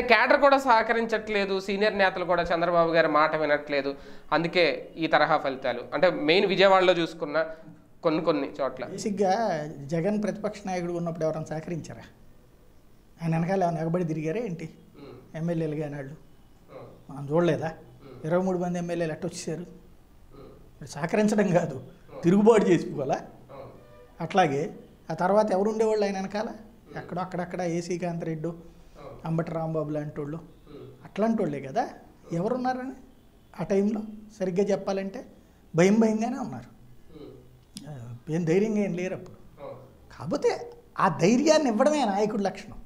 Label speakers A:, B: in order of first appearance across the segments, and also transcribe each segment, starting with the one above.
A: cadre కూడా సహకరించట్లేదు senior నేతలు కూడా చంద్రబాబు గారి మాట వినట్లేదు అందుకే ఈ తరహా ఫలితాలు అంటే మెయిన్ విజయవాడలో చూసుకున్న కొన్ని కొన్ని చోట్ల
B: బేసిక్గా జగన్ ప్రతిపక్ష నాయకుడు ఉన్నప్పుడు ఎవరైనా సహకరించారా ఆయన వెనకాల ఏమైనా ఎగబడి తిరిగారా ఏంటి ఎమ్మెల్యేలు కానీ వాళ్ళు మనం చూడలేదా ఇరవై మూడు మంది ఎమ్మెల్యేలు ఎట్ట వచ్చేసారు మరి సహకరించడం కాదు తిరుగుబాటు చేసుకోవాలా అట్లాగే ఆ తర్వాత ఎవరు ఉండేవాళ్ళు ఆయన వెనకాల ఎక్కడో అక్కడక్కడ ఏసీ కాంతిరెడ్డి అంబటి రాంబాబు లాంటి వాళ్ళు అట్లాంటి వాళ్ళే కదా ఎవరున్నారని ఆ టైంలో సరిగ్గా చెప్పాలంటే భయం భయంగానే ఉన్నారు ఆ, ఏం ధైర్యంగా ఏం లేరు అప్పుడు కాకపోతే ఆ ధైర్యాన్ని ఇవ్వడమే నాయకుడి లక్షణం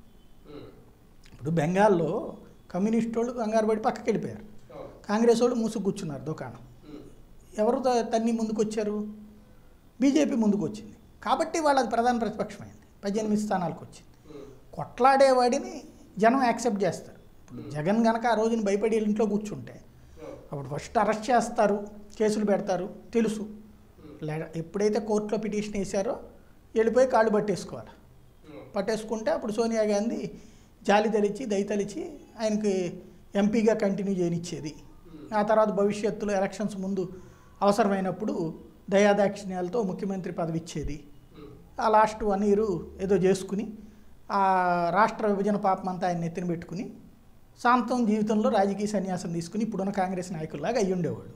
B: ఇప్పుడు బెంగాల్లో కమ్యూనిస్ట్ వాళ్ళు కంగారు పడి పక్కకి వెళ్ళిపోయారు కాంగ్రెస్ వాళ్ళు మూసుకు కూర్చున్నారు దుకాణం ఎవరు త- తన్ని ముందుకు వచ్చారు బీజేపీ ముందుకు వచ్చింది కాబట్టి వాళ్ళది ప్రధాన ప్రతిపక్షమైంది పద్దెనిమిది స్థానాలకు వచ్చింది కొట్లాడేవాడిని జనం యాక్సెప్ట్ చేస్తారు ఇప్పుడు జగన్ గనక ఆ రోజున భయపడి ఇంట్లో కూర్చుంటే అప్పుడు ఫస్ట్ అరెస్ట్ చేస్తారు కేసులు పెడతారు తెలుసు లే- ఎప్పుడైతే కోర్టులో పిటిషన్ వేశారో వెళ్ళిపోయి కాళ్ళు పట్టేసుకోవాలి పట్టేసుకుంటే అప్పుడు సోనియా గాంధీ జాలి తలిచి దయ తలిచి ఆయనకి ఎంపీగా కంటిన్యూ చేయనిచ్చేది ఆ తర్వాత భవిష్యత్తులో ఎలక్షన్స్ ముందు అవసరమైనప్పుడు దయాదాక్షిణ్యాలతో ముఖ్యమంత్రి పదవి ఇచ్చేది ఆ లాస్ట్ వన్ ఇయర్ ఏదో చేసుకుని ఆ రాష్ట్ర విభజన పాపం అంతా ఆయన నెత్తిన పెట్టుకుని శాంతం జీవితంలో రాజకీయ సన్యాసం తీసుకుని ఇప్పుడున్న కాంగ్రెస్ నాయకుల్లాగా అయ్యి ఉండేవాడు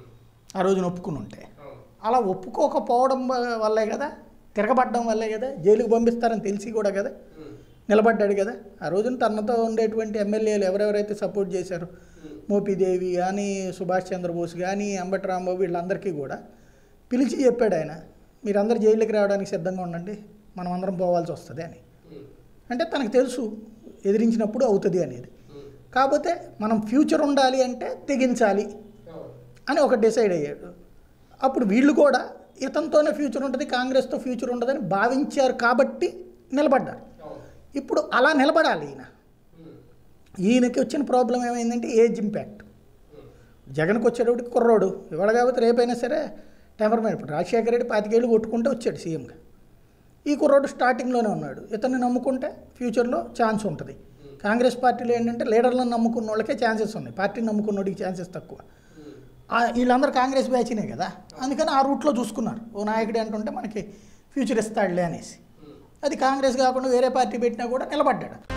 B: ఆ రోజున ఒప్పుకుని ఉంటే అలా ఒప్పుకోకపోవడం వ- వల్లే కదా తిరగబడ్డం వల్లే కదా జైలుకు పంపిస్తారని తెలిసి కూడా కదా నిలబడ్డాడు కదా ఆ రోజున తనతో ఉండేటువంటి ఎమ్మెల్యేలు ఎవరెవరైతే సపోర్ట్ చేశారో మోపిదేవి కానీ సుభాష్ చంద్రబోస్ కానీ అంబటి రాంబాబు వీళ్ళందరికీ కూడా పిలిచి చెప్పాడు ఆయన మీరందరూ జైలుకి రావడానికి సిద్ధంగా ఉండండి మనం అందరం పోవాల్సి వస్తుంది అని అంటే తనకు తెలుసు ఎదిరించినప్పుడు అవుతుంది అనేది కాకపోతే మనం ఫ్యూచర్ ఉండాలి అంటే తెగించాలి అని ఒక డిసైడ్ అయ్యాడు అప్పుడు వీళ్ళు కూడా ఇతనితోనే ఫ్యూచర్ ఉంటుంది కాంగ్రెస్తో ఫ్యూచర్ ఉండదని భావించారు కాబట్టి నిలబడ్డారు ఇప్పుడు అలా నిలబడాలి ఈయన ఈయనకి వచ్చిన ప్రాబ్లం ఏమైందంటే ఏజ్ ఇంపాక్ట్ జగన్కి వచ్చేటప్పటికి కుర్రోడు ఇవాళ కాబట్టి రేపైనా సరే టెంపర్మెంట్ ఇప్పుడు రాజశేఖర రెడ్డి పాతికేళ్ళు కొట్టుకుంటే వచ్చాడు సీఎంగా ఈ కుర్రోడు స్టార్టింగ్లోనే ఉన్నాడు ఇతన్ని నమ్ముకుంటే ఫ్యూచర్లో ఛాన్స్ ఉంటుంది కాంగ్రెస్ పార్టీలో ఏంటంటే లీడర్లను నమ్ముకున్న వాళ్ళకే ఛాన్సెస్ ఉన్నాయి పార్టీని నమ్ముకున్నోడికి ఛాన్సెస్ తక్కువ ఆ, వీళ్ళందరూ కాంగ్రెస్ బ్యాచ్నే కదా అందుకని ఆ రూట్లో చూసుకున్నారు ఓ నాయకుడు అంటుంటే మనకి ఫ్యూచర్ ఇస్తాడులే అనేసి అది కాంగ్రెస్ కాకుండా వేరే పార్టీ పెట్టినా కూడా నిలబడ్డాడు